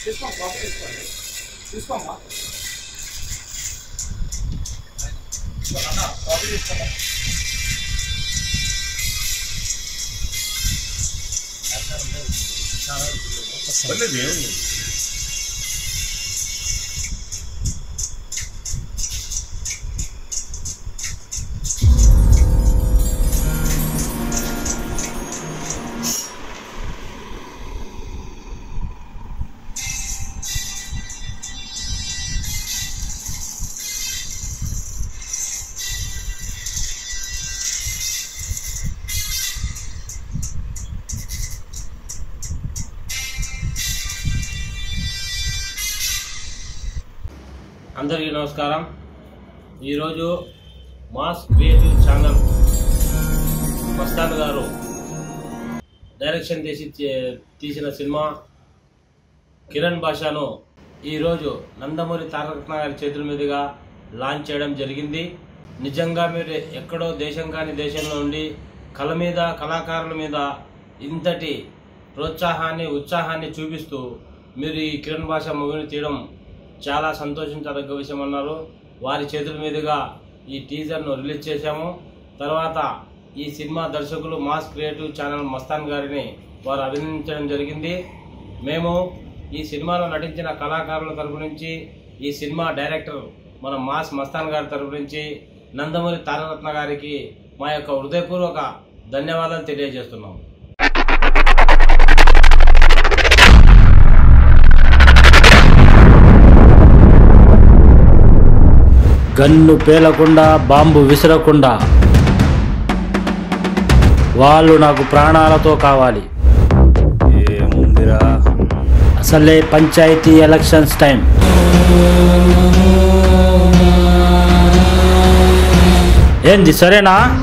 తీసుకో కాపీ తీసుకోండి తీసుకోమ్మా ఇదిగో అన్న కాపీ తీసుకోమ్మా పర్లేదు ఏం అందరికీ నమస్కారం ఈరోజు మాస్ క్రియేటివ్ ఛానల్ మస్తాన్ గారు డైరెక్షన్ తీసి తీసిన సినిమా కిరణ్ భాషను ఈరోజు నందమూరి తారకరత్న గారి చేతుల మీదుగా లాంచ్ చేయడం జరిగింది నిజంగా మీరు ఎక్కడో దేశం కాని దేశంలో ఉండి కళ మీద కళాకారుల మీద ఇంతటి ప్రోత్సాహాన్ని ఉత్సాహాన్ని చూపిస్తూ మీరు ఈ కిరణ్ భాష మూవీని తీయడం చాలా సంతోషించదగ్గ విషయం అన్నారు వారి చేతుల మీదుగా ఈ టీజర్ను రిలీజ్ చేశాము తర్వాత ఈ సినిమా దర్శకులు మాస్ క్రియేటివ్ ఛానల్ మస్తాన్ గారిని వారు అభినందించడం జరిగింది మేము ఈ సినిమాలో నటించిన కళాకారుల తరపు నుంచి ఈ సినిమా డైరెక్టర్ మన మాస్ మస్తాన్ గారి తరపు నుంచి నందమూరి తారకరత్న గారికి మా యొక్క హృదయపూర్వక ధన్యవాదాలు తెలియజేస్తున్నాం గన్ను పేలకుండా బాంబు విసరకుండా వాళ్ళు నాకు ప్రాణాలతో కావాలి ఏముందిరా అసలే పంచాయతీ ఎలక్షన్స్ టైం ఏంది సరేనా